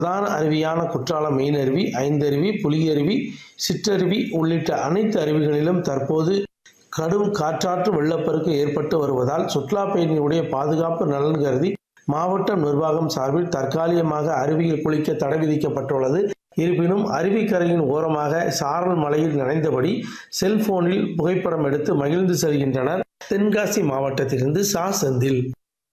பிரதான அருவியான குற்றாலம் மெயின் அருவி ஐந்தருவி புலியருவி சிற்றருவி உள்ளிட்ட அனைத்து அருவிகளிலும் தற்போது கடும் காற்றாற்று வெள்ளப்பெருக்கு ஏற்பட்டு வருவதால் சுற்றுலா பயணிகளுடைய பாதுகாப்பு நலன் கருதி மாவட்ட நிர்வாகம் சார்பில் தற்காலிகமாக அருவியில் குளிக்க தடை விதிக்கப்பட்டுள்ளது இருப்பினும் அருவிக்கரையின் ஓரமாக சாரல் மலையில் நனைந்தபடி செல்போனில் புகைப்படம் எடுத்து மகிழ்ந்து செல்கின்றனர் தென்காசி மாவட்டத்திலிருந்து சா செந்தில்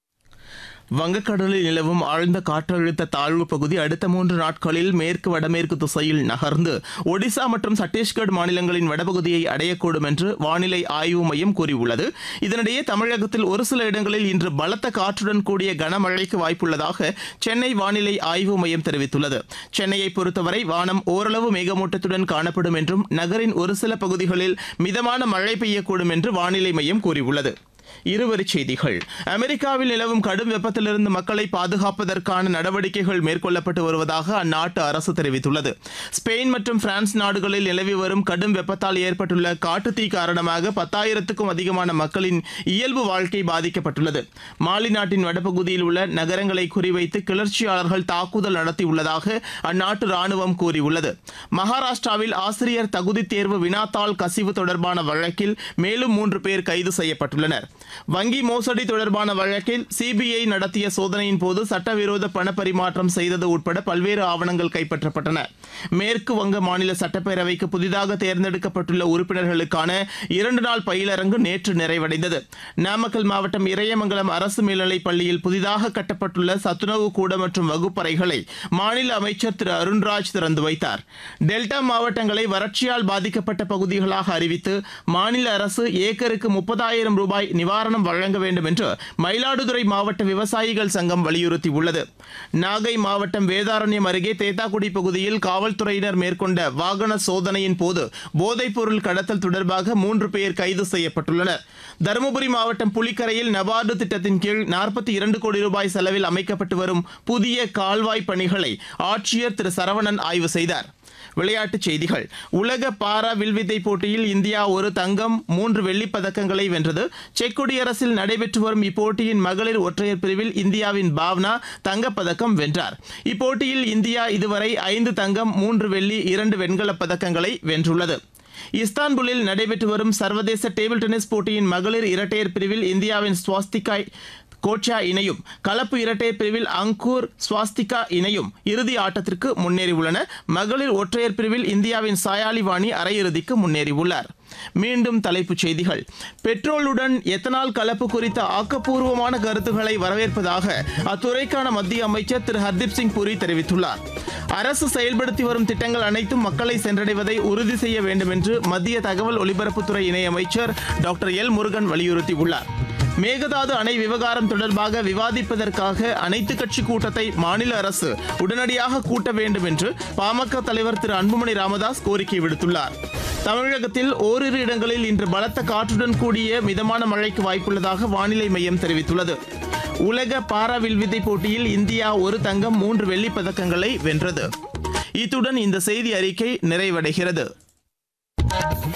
வங்கக்கடலில் நிலவும் ஆழ்ந்த காற்றழுத்த தாழ்வு பகுதி அடுத்த மூன்று நாட்களில் மேற்கு வடமேற்கு திசையில் நகர்ந்து ஒடிசா மற்றும் சத்தீஸ்கர் மாநிலங்களின் வடபகுதியை அடையக்கூடும் என்று வானிலை ஆய்வு மையம் கூறியுள்ளது இதனிடையே தமிழகத்தில் ஒரு சில இடங்களில் இன்று பலத்த காற்றுடன் கூடிய கனமழைக்கு வாய்ப்புள்ளதாக சென்னை வானிலை ஆய்வு மையம் தெரிவித்துள்ளது சென்னையை பொறுத்தவரை வானம் ஓரளவு மேகமூட்டத்துடன் காணப்படும் என்றும் நகரின் ஒரு சில பகுதிகளில் மிதமான மழை பெய்யக்கூடும் என்று வானிலை மையம் கூறியுள்ளது இருவரிச் செய்திகள் அமெரிக்காவில் நிலவும் கடும் வெப்பத்திலிருந்து மக்களை பாதுகாப்பதற்கான நடவடிக்கைகள் மேற்கொள்ளப்பட்டு வருவதாக அந்நாட்டு அரசு தெரிவித்துள்ளது ஸ்பெயின் மற்றும் பிரான்ஸ் நாடுகளில் நிலவி வரும் கடும் வெப்பத்தால் ஏற்பட்டுள்ள காட்டுத்தீ காரணமாக பத்தாயிரத்துக்கும் அதிகமான மக்களின் இயல்பு வாழ்க்கை பாதிக்கப்பட்டுள்ளது மாலி நாட்டின் வடபகுதியில் உள்ள நகரங்களை குறிவைத்து கிளர்ச்சியாளர்கள் தாக்குதல் நடத்தியுள்ளதாக அந்நாட்டு ராணுவம் கூறியுள்ளது மகாராஷ்டிராவில் ஆசிரியர் தகுதி தேர்வு வினாத்தாள் கசிவு தொடர்பான வழக்கில் மேலும் மூன்று பேர் கைது செய்யப்பட்டுள்ளனர் வங்கி மோசடி தொடர்பான வழக்கில் சிபிஐ நடத்திய சோதனையின் போது சட்டவிரோத பண பரிமாற்றம் செய்தது உட்பட பல்வேறு ஆவணங்கள் கைப்பற்றப்பட்டன மேற்கு வங்க மாநில சட்டப்பேரவைக்கு புதிதாக தேர்ந்தெடுக்கப்பட்டுள்ள உறுப்பினர்களுக்கான இரண்டு நாள் பயிலரங்கு நேற்று நிறைவடைந்தது நாமக்கல் மாவட்டம் இறையமங்கலம் அரசு மேல்நிலைப் பள்ளியில் புதிதாக கட்டப்பட்டுள்ள சத்துணவு கூட மற்றும் வகுப்பறைகளை மாநில அமைச்சர் திரு அருண்ராஜ் திறந்து வைத்தார் டெல்டா மாவட்டங்களை வறட்சியால் பாதிக்கப்பட்ட பகுதிகளாக அறிவித்து மாநில அரசு ஏக்கருக்கு முப்பதாயிரம் ரூபாய் நிவாரணம் வழங்க வேண்டும் என்று மயிலாடுதுறை மாவட்ட விவசாயிகள் சங்கம் வலியுறுத்தியுள்ளது நாகை மாவட்டம் வேதாரண்யம் அருகே தேத்தாக்குடி பகுதியில் காவல்துறையினர் மேற்கொண்ட வாகன சோதனையின் போது போதைப்பொருள் கடத்தல் தொடர்பாக மூன்று பேர் கைது செய்யப்பட்டுள்ளனர் தருமபுரி மாவட்டம் புலிக்கரையில் நபார்டு திட்டத்தின் கீழ் நாற்பத்தி இரண்டு கோடி ரூபாய் செலவில் அமைக்கப்பட்டு வரும் புதிய கால்வாய் பணிகளை ஆட்சியர் திரு சரவணன் ஆய்வு செய்தார் விளையாட்டுச் செய்திகள் உலக பாரா வில்வித்தை போட்டியில் இந்தியா ஒரு தங்கம் மூன்று வெள்ளிப் பதக்கங்களை வென்றது செக் குடியரசில் நடைபெற்று வரும் இப்போட்டியின் மகளிர் ஒற்றையர் பிரிவில் இந்தியாவின் பாவ்னா தங்கப்பதக்கம் வென்றார் இப்போட்டியில் இந்தியா இதுவரை ஐந்து தங்கம் மூன்று வெள்ளி இரண்டு வெண்கலப் பதக்கங்களை வென்றுள்ளது இஸ்தான்புல்லில் நடைபெற்று வரும் சர்வதேச டேபிள் டென்னிஸ் போட்டியின் மகளிர் இரட்டையர் பிரிவில் இந்தியாவின் ஸ்வாஸ்திகா கோச்சா இணையும் கலப்பு இரட்டையர் பிரிவில் அங்கூர் ஸ்வாஸ்திகா இணையும் இறுதி ஆட்டத்திற்கு முன்னேறியுள்ளன மகளிர் ஒற்றையர் பிரிவில் இந்தியாவின் சாயாலி வாணி அரையிறுதிக்கு முன்னேறியுள்ளார் மீண்டும் தலைப்புச் செய்திகள் பெட்ரோலுடன் எத்தனால் கலப்பு குறித்த ஆக்கப்பூர்வமான கருத்துக்களை வரவேற்பதாக அத்துறைக்கான மத்திய அமைச்சர் திரு ஹர்தீப் சிங் புரி தெரிவித்துள்ளார் அரசு செயல்படுத்தி வரும் திட்டங்கள் அனைத்தும் மக்களை சென்றடைவதை உறுதி செய்ய வேண்டும் என்று மத்திய தகவல் ஒலிபரப்புத்துறை இணையமைச்சர் டாக்டர் எல் முருகன் வலியுறுத்தியுள்ளார் மேகதாது அணை விவகாரம் தொடர்பாக விவாதிப்பதற்காக அனைத்து கட்சி கூட்டத்தை மாநில அரசு உடனடியாக கூட்ட வேண்டும் என்று பாமக தலைவர் திரு அன்புமணி ராமதாஸ் கோரிக்கை விடுத்துள்ளார் தமிழகத்தில் ஓரிரு இடங்களில் இன்று பலத்த காற்றுடன் கூடிய மிதமான மழைக்கு வாய்ப்புள்ளதாக வானிலை மையம் தெரிவித்துள்ளது உலக பாரா வில்வித்தை போட்டியில் இந்தியா ஒரு தங்கம் மூன்று வெள்ளிப் பதக்கங்களை வென்றது இத்துடன் இந்த செய்தி அறிக்கை நிறைவடைகிறது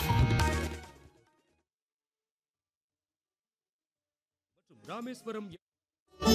ராமேஸ்வரம்